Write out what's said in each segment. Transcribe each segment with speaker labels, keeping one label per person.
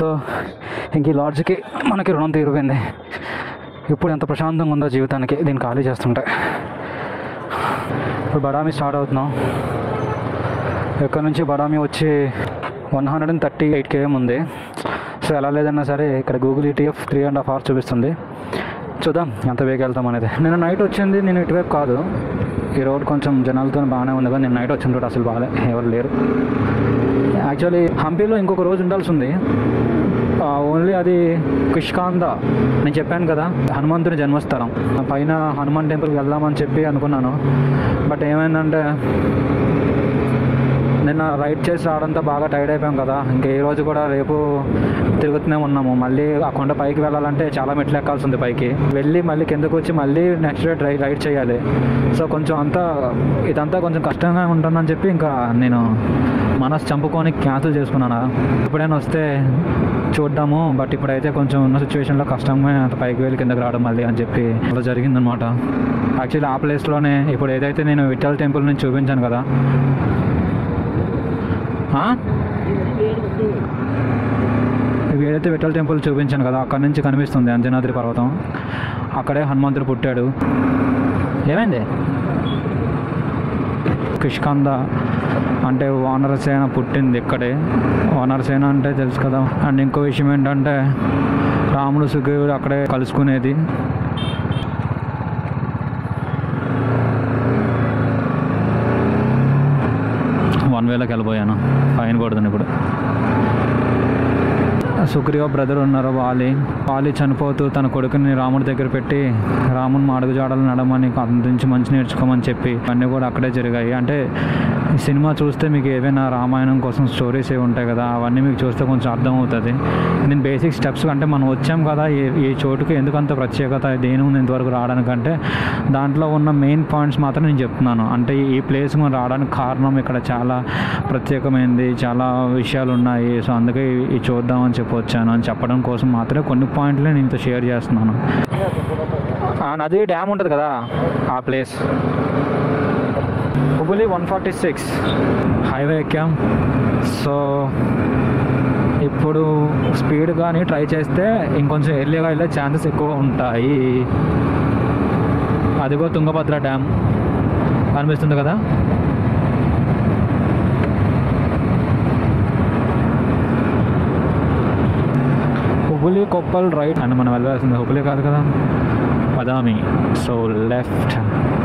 Speaker 1: So ఇంక ఈ లాడ్జ్కి మనకి రుణం తీరిపోయింది ఇప్పుడు ఎంత ప్రశాంతంగా ఉందో జీవితానికి దీన్ని ఖాళీ చేస్తుంటే ఇప్పుడు బడామి స్టార్ట్ అవుతున్నాం ఇక్కడ నుంచి బడామి వచ్చి one hundred and thirty eight KM ఉంది సో ఎలా లేదన్నా సరే ఇక్కడ Google ETA three and half hours చూపిస్తుంది చూద్దాం ఎంత వేగ వెళ్తాం అనేది నేను నైట్ వచ్చింది నేను ఇటువైపు కాదు ఈ రోడ్ కొంచెం జనాలతో బాగానే ఉంది కానీ నేను నైట్ వచ్చిన రోడ్ అసలు బాగాలే ఎవరు లేరు యాక్చువల్లీ హంపీలో ఇంకొక రోజు ఉండాల్సి ఉంది ఓన్లీ అది కుష్కాంద నేను చెప్పాను కదా హనుమంతుని జన్మస్థలం పైన హనుమాన్ టెంపుల్కి వెళ్దామని చెప్పి అనుకున్నాను బట్ ఏమైందంటే నిన్న రైడ్ చేసి రావడంతో బాగా టైర్డ్ అయిపోయాం కదా ఇంకా ఈ రోజు కూడా రేపు తిరుగుతూనే ఉన్నాము మళ్ళీ ఆ కొండ పైకి వెళ్ళాలంటే చాలా మెట్లు ఎక్కాల్సి ఉంది పైకి వెళ్ళి మళ్ళీ కిందకు వచ్చి మళ్ళీ నెక్స్ట్ డే రైడ్ రైడ్ చేయాలి సో కొంచెం అంతా ఇదంతా కొంచెం కష్టంగా ఉంటుందని చెప్పి ఇంకా నేను మనసు చంపుకొని క్యాన్సిల్ చేసుకున్నాను ఎప్పుడైనా వస్తే చూద్దాము బట్ ఇప్పుడైతే కొంచెం ఉన్న సిచ్యువేషన్లో కష్టమే అంత పైకి వెళ్ళి కిందకి రావడం మళ్ళీ అని చెప్పి అలా జరిగిందనమాట యాక్చువల్లీ ఆ ప్లేస్లోనే ఇప్పుడు ఏదైతే నేను విఠల్ టెంపుల్ నుంచి చూపించాను కదా ఆ? ఇవి ఏదైతే విఠల్ టెంపుల్ చూపించాను కదా అక్కడ నుంచి కనిపిస్తుంది అంజనాద్రి పర్వతం అక్కడే హనుమంతుడు పుట్టాడు ఏమైంది కిష్కంద అంటే వానరసేన పుట్టింది ఇక్కడే వానరసేన అంటే తెలుసు కదా అండ్ ఇంకో విషయం ఏంటంటే రాముడు సుగ్రీవుడు అక్కడే కలుసుకునేది వన్ వేలోకి వెళ్ళిపోయాను ఫైన్ కొడుతుంది ఇప్పుడు సుగ్రీవ బ్రదర్ ఉన్నారు వాలి వాలి చనిపోతూ తన కొడుకుని రాముడి దగ్గర పెట్టి రాముని మాడుగు జాడలు నడమని అతని నుంచి మంచి నేర్చుకోమని చెప్పి అన్నీ కూడా అక్కడే జరిగాయి అంటే ఈ సినిమా చూస్తే మీకు ఏవైనా రామాయణం కోసం స్టోరీస్ ఏ ఉంటాయి కదా అవన్నీ మీకు చూస్తే కొంచెం అర్థమవుతుంది నేను బేసిక్ స్టెప్స్ అంటే మనం వచ్చాం కదా ఈ ఈ చోటుకి ఎందుకంత ప్రత్యేకత దేని ఉంది ఇంతవరకు రావడానికంటే దాంట్లో ఉన్న మెయిన్ పాయింట్స్ మాత్రం నేను చెప్తున్నాను అంటే ఈ ప్లేస్ మనం రావడానికి కారణం ఇక్కడ చాలా ప్రత్యేకమైనది చాలా విషయాలు ఉన్నాయి సో అందుకే ఈ- ఈ చూద్దామని చెప్పి వచ్చాను అని చెప్పడం కోసం మాత్రమే కొన్ని పాయింట్లు నేను ఇంత షేర్ చేస్తున్నాను ఆ నది డ్యామ్ ఉంటుంది కదా ఆ place Hubli one forty six highway ఎక్కాం సో ఇప్పుడు స్పీడ్ కానీ ట్రై చేస్తే ఇంకొంచెం ఎర్లీగా వెళ్ళే ఛాన్సెస్ ఎక్కువ ఉంటాయి అదిగో తుంగభద్ర డ్యామ్ కనిపిస్తుంది కదా హుబులి కొప్పల్ రైట్ అని మనం వెళ్ళాల్సింది హుబులి కాదు కదా బదామి సో లెఫ్ట్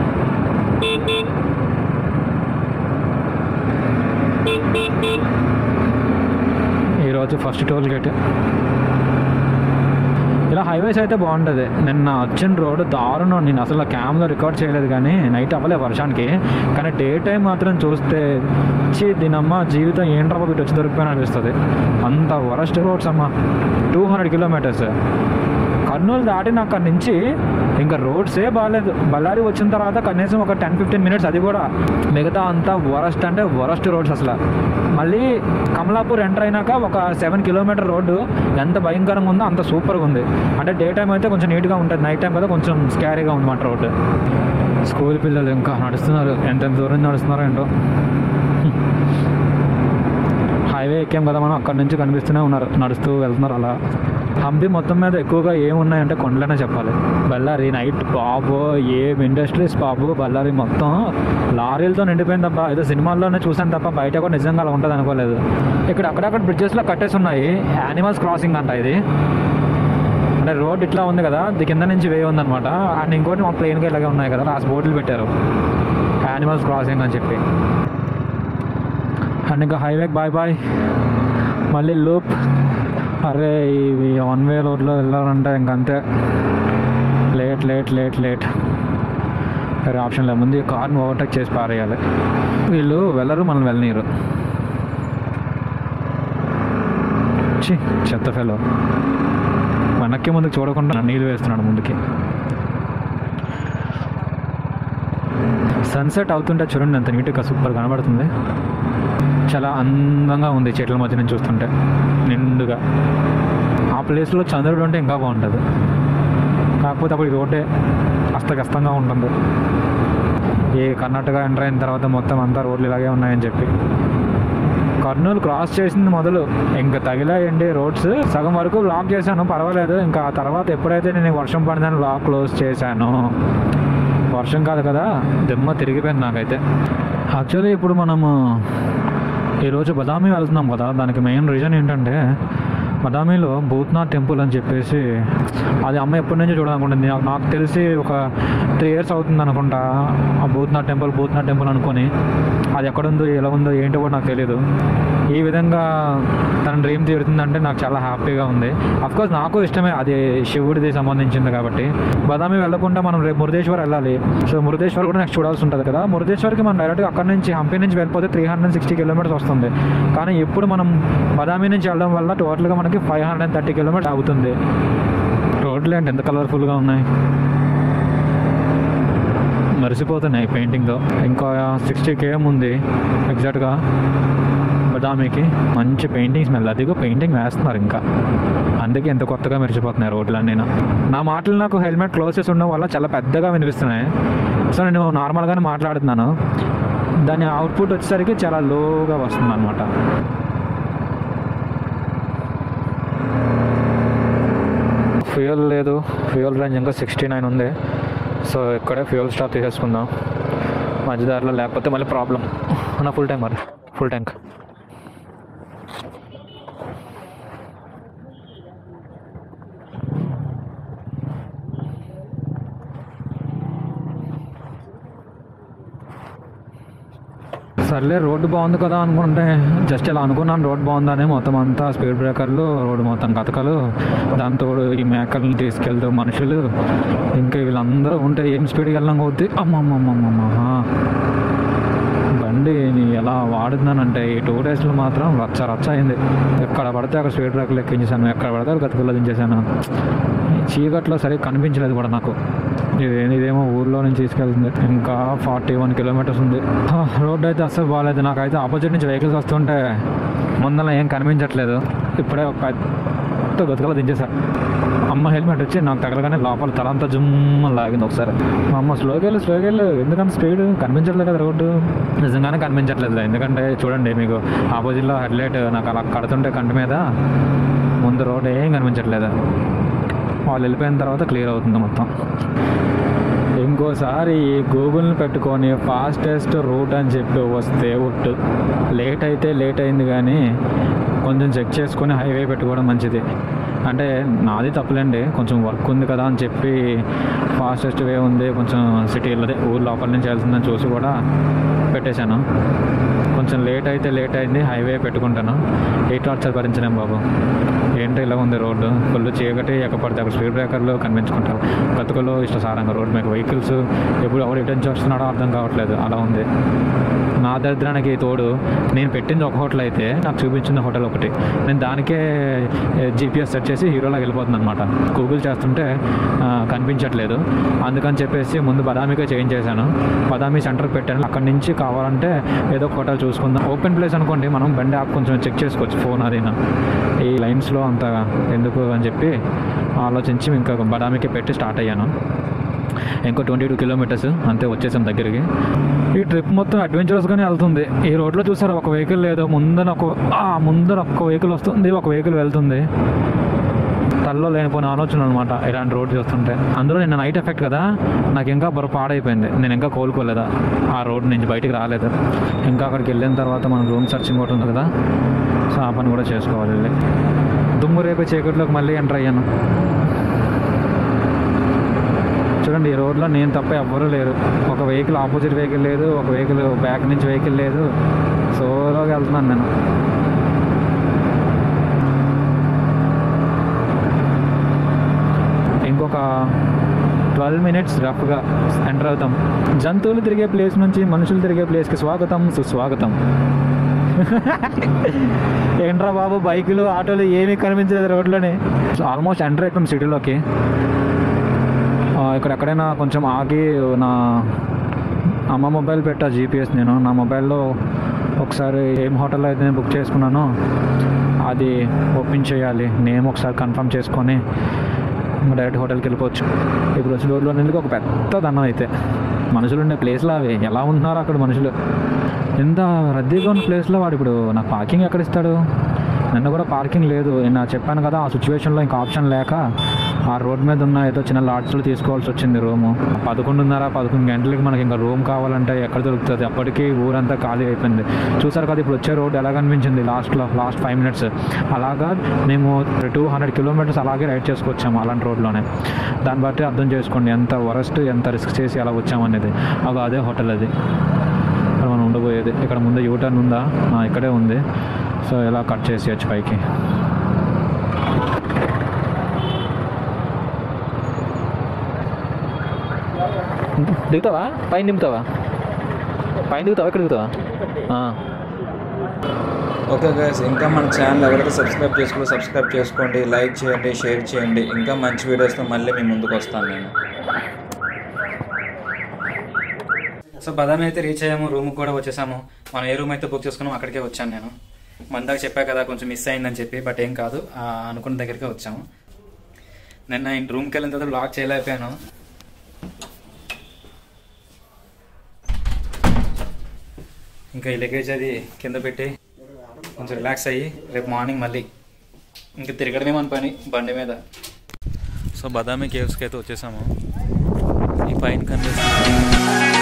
Speaker 1: ఈరోజు ఫస్ట్ టోల్ గేట్ ఇలా హైవేస్ అయితే బాగుంటుంది నిన్న వచ్చిన రోడ్డు దారుణం నేను అసలు క్యామ్లో రికార్డ్ చేయలేదు కానీ నైట్ అవ్వలే వర్షానికి కానీ డే టైం మాత్రం చూస్తే చీ దీనమ్మ జీవితం ఏంట్రా బిట్ వచ్చి దొరికిపోయిన అనిపిస్తుంది అంత వరస్ట్ రోడ్స్ అమ్మ టూ హండ్రెడ్ కిలోమీటర్స్ కర్నూలు దాటిన అక్కడి నుంచి ఇంకా రోడ్సే బాగాలేదు బళ్ళారి వచ్చిన తర్వాత కనీసం ఒక టెన్ ఫిఫ్టీన్ మినిట్స్ అది కూడా మిగతా అంతా వరస్ట్ అంటే వరస్ట్ రోడ్స్ అసలు మళ్ళీ కమలాపూర్ ఎంటర్ అయినాక ఒక సెవెన్ కిలోమీటర్ రోడ్డు ఎంత భయంకరంగా ఉందో అంత సూపర్గా ఉంది అంటే డే టైం అయితే కొంచెం నీట్గా ఉంటుంది నైట్ టైం కదా కొంచెం స్కారీగా ఉంది మాట రోడ్డు స్కూల్ పిల్లలు ఇంకా నడుస్తున్నారు ఎంత దూరం నడుస్తున్నారో ఏంటో హైవే ఎక్కాం కదా మనం అక్కడ నుంచి కనిపిస్తూనే ఉన్నారు నడుస్తూ వెళ్తున్నారు అలా హంపి మొత్తం మీద ఎక్కువగా ఏమున్నాయంటే కొండలనే చెప్పాలి బళ్ళారి నైట్ బాబు ఏం ఇండస్ట్రీస్ బాబు బళ్ళారి మొత్తం లారీలతో నిండిపోయింది తప్ప ఏదో సినిమాల్లోనే చూసాను తప్ప బయట కూడా నిజంగా అలా ఉంటుంది అనుకోలేదు ఇక్కడ అక్కడక్కడ బ్రిడ్జెస్లో కట్టేసి ఉన్నాయి యానిమల్స్ క్రాసింగ్ అంట ఇది అంటే రోడ్ ఇట్లా ఉంది కదా ఇది కింద నుంచి వే ఉందన్నమాట అండ్ ఇంకోటి మా ప్లేన్గా ఇలాగే ఉన్నాయి కదా ఆ బోర్డులు పెట్టారు యానిమల్స్ క్రాసింగ్ అని చెప్పి అండ్ ఇంకా హైవేకి బాయ్ బాయ్ మళ్ళీ లూప్ అరే ఇవి వన్ వే రోడ్లో వెళ్ళాలంటే ఇంకంతే లేట్ లేట్ లేట్ లేట్ వేరే ఆప్షన్ లేదు ముందు ఈ కార్ని ఓవర్టేక్ చేసి పారేయాలి వీళ్ళు వెళ్ళరు మనం వెళ్ళనీరు చి చెత్త ఫెలో వెనక్కి ముందుకు చూడకుండా నీళ్ళు వేస్తున్నాడు ముందుకి సన్సెట్ అవుతుంటే చూడండి ఎంత నీట్గా సూపర్ కనబడుతుంది చాలా అందంగా ఉంది చెట్ల మధ్య నుంచి చూస్తుంటే నిండుగా ఆ ప్లేస్లో చంద్రుడు ఉంటే ఇంకా బాగుంటుంది కాకపోతే అప్పుడు ఈ రోడ్డే అస్తకస్తంగా ఉంటుంది ఏ కర్ణాటక ఎంటర్ అయిన తర్వాత మొత్తం అంతా రోడ్లు ఇలాగే ఉన్నాయని చెప్పి కర్నూలు క్రాస్ చేసింది మొదలు ఇంకా తగిలాయండి రోడ్స్ సగం వరకు లాక్ చేశాను పర్వాలేదు ఇంకా ఆ తర్వాత ఎప్పుడైతే నేను వర్షం పడిందని లాక్ క్లోజ్ చేశాను వర్షం కాదు కదా దిమ్మ తిరిగిపోయింది నాకైతే యాక్చువల్లీ ఇప్పుడు మనము ఈరోజు బదామి వెళ్తున్నాం కదా దానికి మెయిన్ రీజన్ ఏంటంటే బదామీలో భూత్నాథ్ టెంపుల్ అని చెప్పేసి అది అమ్మ ఎప్పటి నుంచో చూడాలనుకుంటుంది నాకు నాకు తెలిసి ఒక త్రీ ఇయర్స్ అవుతుంది అనుకుంటా ఆ భూత్నాథ్ టెంపుల్ భూత్నాథ్ టెంపుల్ అనుకొని అది ఎక్కడ ఉందో ఎలా ఉందో ఏంటో కూడా నాకు తెలియదు ఈ విధంగా తన డ్రీమ్ తీరుతుందంటే నాకు చాలా హ్యాపీగా ఉంది కోర్స్ నాకు ఇష్టమే అది శివుడిది సంబంధించింది కాబట్టి బదామి వెళ్ళకుండా మనం రేపు మురుదేశ్వర్ వెళ్ళాలి సో మురుదేశ్వర్ కూడా నెక్స్ట్ చూడాల్సి ఉంటుంది కదా మురుదేశ్వర్కి మనం డైరెక్ట్గా అక్కడ నుంచి హంపి నుంచి వెళ్ళిపోతే త్రీ హండ్రెడ్ సిక్స్టీ కిలోమీటర్స్ వస్తుంది కానీ ఇప్పుడు మనం బదామి నుంచి వెళ్ళడం వల్ల టోటల్గా మనకి five hundred and thirty kilometres అవుతుంది రోడ్లు ఏంటి ఎంత కలర్ఫుల్గా ఉన్నాయి మరిసిపోతున్నాయి పెయింటింగ్తో ఇంకా సిక్స్టీ కేఎం ఉంది ఎగ్జాక్ట్గా బదామీకి మంచి పెయింటింగ్ స్మెల్ అదిగో పెయింటింగ్ వేస్తున్నారు ఇంకా అందుకే ఎంత కొత్తగా మెరిసిపోతున్నాయి రోడ్లన్నీ నా మాటలు నాకు హెల్మెట్ క్లోజ్ చేసి ఉండడం వల్ల చాలా పెద్దగా వినిపిస్తున్నాయి సో నేను నార్మల్గానే మాట్లాడుతున్నాను దాని అవుట్పుట్ వచ్చేసరికి చాలా లోగా వస్తుంది అనమాట ఫ్యూయల్ లేదు ఫ్యూయల్ రేంజ్ ఇంకా సిక్స్టీ నైన్ ఉంది సో ఇక్కడే ఫ్యూయల్ స్టాప్ తీసేసుకుందాం మధ్యదారిలో లేకపోతే మళ్ళీ ప్రాబ్లం నా ఫుల్ ట్యాంక్ మరి ఫుల్ ట్యాంక్ సర్లే రోడ్డు బాగుంది కదా అనుకుంటే జస్ట్ ఇలా అనుకున్నాను రోడ్ బాగుందని మొత్తం అంతా స్పీడ్ బ్రేకర్లు రోడ్డు మొత్తం కథకలు దాంతో ఈ మేకల్ని తీసుకెళ్తూ మనుషులు ఇంకా వీళ్ళందరూ ఉంటే ఏం స్పీడ్కి వెళ్ళడం అవుద్ది అమ్మమ్మమ్మమ్మమ్మ బండి నీ ఎలా వాడుతున్నానంటే ఈ టూ డేస్లో మాత్రం రచ్చ రచ్చ అయింది ఎక్కడ పడితే అక్కడ స్పీడ్ బ్రేకర్లు ఎక్కించేసాను ఎక్కడ పడితే అక్కడ గతుకుల్లో దించేసాను ఈ చీకట్లో సరిగ్గా కనిపించలేదు కూడా నాకు ఇది ఇదేమో ఊర్లో నుంచి తీసుకెళ్తుంది ఇంకా ఫార్టీ వన్ కిలోమీటర్స్ ఉంది హా, రోడ్డు అయితే అస్సలు బాగాలేదు నాకైతే ఆపోజిట్ నుంచి వెహికల్స్ వస్తుంటే ముందర ఏం కనిపించట్లేదు ఇప్పుడే ఒక పెద్ద గతుకలో దించేసా అమ్మ హెల్మెట్ వచ్చి నాకు తగలగానే లోపల తలంతా జుమ్మ లాగింది ఒకసారి మా అమ్మ స్లోకి వెళ్ళి స్లోకి వెళ్ళి ఎందుకంటే స్పీడ్ కనిపించట్లేదు కదా రోడ్డు నిజంగానే కనిపించట్లేదు ఎందుకంటే చూడండి మీకు ఆపోజిట్లో హెడ్లైట్ నాకు అలా కడుతుంటే కంటి మీద ముందు రోడ్ ఏం కనిపించట్లేదు వాళ్ళు వెళ్ళిపోయిన తర్వాత క్లియర్ అవుతుంది మొత్తం ఇంకోసారి ఈ గూగుల్ని పెట్టుకొని ఫాస్టెస్ట్ రూట్ అని చెప్పి వస్తే ఒట్టు లేట్ అయితే లేట్ అయింది కానీ కొంచెం చెక్ చేసుకొని హైవే పెట్టుకోవడం మంచిది అంటే నాది తప్పులేండి కొంచెం వర్క్ ఉంది కదా అని చెప్పి ఫాస్టెస్ట్ వే ఉంది కొంచెం సిటీలో అదే ఊరు లోపల నుంచి వెళ్తుందని చూసి కూడా పెట్టేశాను కొంచెం లేట్ అయితే లేట్ అయింది హైవే పెట్టుకుంటాను ఏ టార్చర్ భరించలేం బాబు ఏంటో ఇలా ఉంది రోడ్డు ఫుల్ చీకటి ఎక్కడ పడితే అక్కడ స్పీడ్ బ్రేకర్లు కనిపించుకుంటారు బతుకులో ఇష్టసారంగా రోడ్ మీకు వెహికల్స్ ఎప్పుడు ఎవరు రిటర్న్ చేస్తున్నాడో అర్థం కావట్లేదు అలా ఉంది నా దరిద్రానికి తోడు నేను పెట్టింది ఒక హోటల్ అయితే నాకు చూపించింది హోటల్ ఒకటి నేను దానికే జీపీఎస్ సెట్ చేసి హీరోలాగా వెళ్ళిపోతుంది అనమాట గూగుల్ చేస్తుంటే ఆ, కనిపించట్లేదు అందుకని చెప్పేసి ముందు బదామికే చేంజ్ చేశాను బదామి సెంటర్ పెట్టాను అక్కడి నుంచి కావాలంటే ఏదో ఒక హోటల్ చూసుకుందాం ఓపెన్ ప్లేస్ అనుకోండి మనం బండి యాప్ కొంచెం చెక్ చేసుకోవచ్చు ఫోన్ అది ఈ లైన్స్లో అంత ఎందుకు అని చెప్పి ఆలోచించి ఇంకా బదామికి పెట్టి స్టార్ట్ అయ్యాను ఇంకో ట్వంటీ టూ కిలోమీటర్స్ అంతే వచ్చేసాం దగ్గరికి ఈ ట్రిప్ మొత్తం అడ్వెంచరస్గానే వెళ్తుంది ఈ రోడ్లో చూసారు ఒక వెహికల్ లేదు ముందర ఒక ఆ, ముందర ఒక వెహికల్ వస్తుంది ఒక వెహికల్ వెళ్తుంది తల్లో లేనిపోయిన ఆలోచన అనమాట ఇలాంటి రోడ్ చూస్తుంటే అందులో నిన్న నైట్ ఎఫెక్ట్ కదా నాకు ఇంకా బుర్ర పాడైపోయింది నేను ఇంకా కోలుకోలేదా ఆ రోడ్ నుంచి బయటికి రాలేదు ఇంకా అక్కడికి వెళ్ళిన తర్వాత మనం రూమ్ సర్చింగ్ ఒకటి ఉంది కదా సో ఆ పని కూడా చేసుకోవాలి వెళ్ళి దుమ్ము రేపే చీకట్లోకి మళ్ళీ ఎంటర్ అయ్యాను చూడండి ఈ రోడ్లో నేను తప్ప ఎవ్వరూ లేరు ఒక వెహికల్ ఆపోజిట్ వెహికల్ లేదు ఒక వెహికల్ బ్యాక్ నుంచి వెహికల్ లేదు సోలోగా వెళ్తున్నాను నేను ఇంకొక ట్వెల్వ్ మినిట్స్ రఫ్గా ఎంటర్ అవుతాం జంతువులు తిరిగే ప్లేస్ నుంచి మనుషులు తిరిగే ప్లేస్కి స్వాగతం సుస్వాగతం ఏంట్రా బాబు బైకులు ఆటోలు ఏమీ కనిపించలేదు రోడ్లోనే ఆల్మోస్ట్ ఎంటర్ అయిపోయాం సిటీలోకి ఆ, ఇక్కడ ఎక్కడైనా కొంచెం ఆగి నా అమ్మ మొబైల్ పెట్టా జీపీఎస్ నేను నా మొబైల్లో ఒకసారి ఏం హోటల్ అయితే నేను బుక్ చేసుకున్నానో అది ఓపెన్ చేయాలి నేమ్ ఒకసారి కన్ఫర్మ్ చేసుకొని డైరెక్ట్ హోటల్కి వెళ్ళిపోవచ్చు ఇప్పుడు వచ్చి రోడ్లో నిందుకు ఒక పెద్ద దన్నం అయితే మనుషులు ఉండే ప్లేస్లో అవి ఎలా ఉంటున్నారు అక్కడ మనుషులు ఎంత రద్దీగా ఉన్న ప్లేస్లో వాడు ఇప్పుడు నాకు పార్కింగ్ ఎక్కడ ఇస్తాడు నిన్న కూడా పార్కింగ్ లేదు నేను చెప్పాను కదా ఆ సిచ్యువేషన్లో ఇంకా ఆప్షన్ లేక ఆ రోడ్ మీద ఉన్న ఏదో చిన్న లాడ్జ్లో తీసుకోవాల్సి వచ్చింది రూము పదకొండున్నర పదకొండు గంటలకి మనకి ఇంకా రూమ్ కావాలంటే ఎక్కడ దొరుకుతుంది అప్పటికి ఊరంతా ఖాళీ అయిపోయింది చూసారు కదా ఇప్పుడు వచ్చే రోడ్ ఎలా కనిపించింది లాస్ట్లో లాస్ట్ ఫైవ్ మినిట్స్ అలాగా మేము టూ హండ్రెడ్ కిలోమీటర్స్ అలాగే రైడ్ చేసుకొచ్చాము అలాంటి రోడ్లోనే దాన్ని బట్టి అర్థం చేసుకోండి ఎంత వరస్ట్ ఎంత రిస్క్ చేసి అలా వచ్చామనేది అవి అదే హోటల్ అది ఇక్కడ మనం ఉండబోయేది ఇక్కడ ముందు యూటర్న్ ఉందా ఆ, ఇక్కడే ఉంది సో ఇలా కట్ చేసేయచ్చు పైకి దిగుతావా పైన దిగుతావా పైన దిగుతావా ఇక్కడ దిగుతావా ఆ.
Speaker 2: ఓకే గైస్ ఇంకా మన ఛానల్ ఎవరైతే సబ్స్క్రైబ్ చేసుకో సబ్స్క్రైబ్ చేసుకోండి లైక్ చేయండి షేర్ చేయండి ఇంకా మంచి వీడియోస్తో మళ్ళీ మీ ముందుకు వస్తాను నేను
Speaker 3: సో బదామి అయితే రీచ్ అయ్యాము రూమ్ కూడా వచ్చేసాము మనం ఏ రూమ్ అయితే బుక్ చేసుకున్నాం అక్కడికే వచ్చాను నేను మందాక చెప్పా కదా కొంచెం మిస్ అయిందని చెప్పి బట్ ఏం కాదు ఆ, అనుకున్న దగ్గరికే వచ్చాము నిన్న ఇంటి రూమ్కి వెళ్ళిన తర్వాత లాక్ చేయలేకపోయాను ఇంకా ఈ లగేజ్ అది కింద పెట్టి కొంచెం రిలాక్స్ అయ్యి రేపు మార్నింగ్ మళ్ళీ ఇంకా తిరగడమే మన పని బండి మీద సో బదామి కేవ్స్కి అయితే వచ్చేసాము ఈ పైన కనిపిస్తుంది